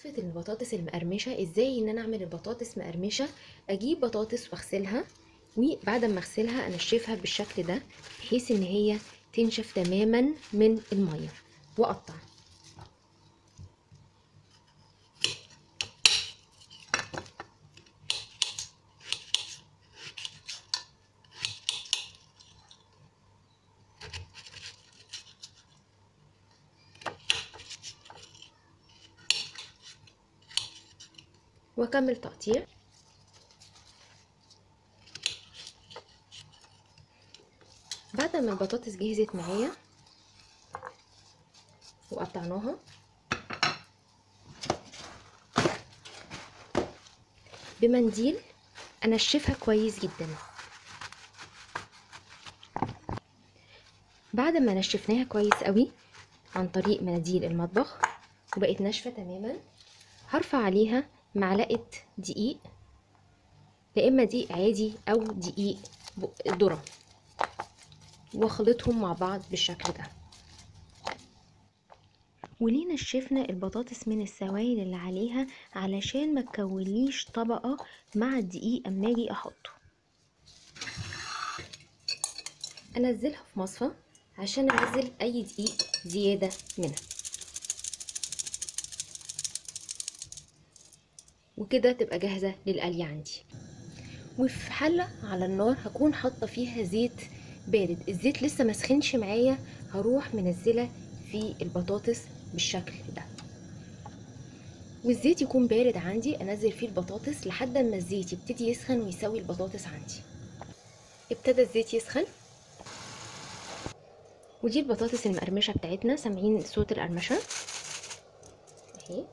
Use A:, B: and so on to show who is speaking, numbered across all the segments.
A: وصفة البطاطس المقرمشة ازاي ان انا اعمل البطاطس مقرمشة اجيب بطاطس واغسلها وبعد ما اغسلها انشفها بالشكل ده بحيث ان هي تنشف تماما من المية واقطع واكمل تقطيع بعد ما البطاطس جهزت معايا وقطعناها بمنديل انشفها كويس جدا بعد ما نشفناها كويس قوي عن طريق مناديل المطبخ وبقت ناشفه تماما هرفع عليها معلقه دقيق يا اما دقيق عادي او دقيق ذره واخلطهم مع بعض بالشكل ده وليه نشفنا البطاطس من السوائل اللي عليها علشان ما تكونليش طبقه مع الدقيق اما اجي احطه انزلها في مصفى عشان انزل اي دقيق زياده منها وكده تبقى جاهزه للقلي عندي وفي حله على النار هكون حاطه فيها زيت بارد الزيت لسه ما سخنش معايا هروح منزله في البطاطس بالشكل ده والزيت يكون بارد عندي انزل فيه البطاطس لحد ما الزيت يبتدي يسخن ويسوي البطاطس عندي ابتدى الزيت يسخن ودي البطاطس المقرمشه بتاعتنا سامعين صوت القرمشه اهي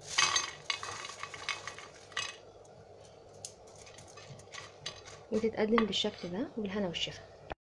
A: وتتقدم بالشكل ده وبالهنا والشفا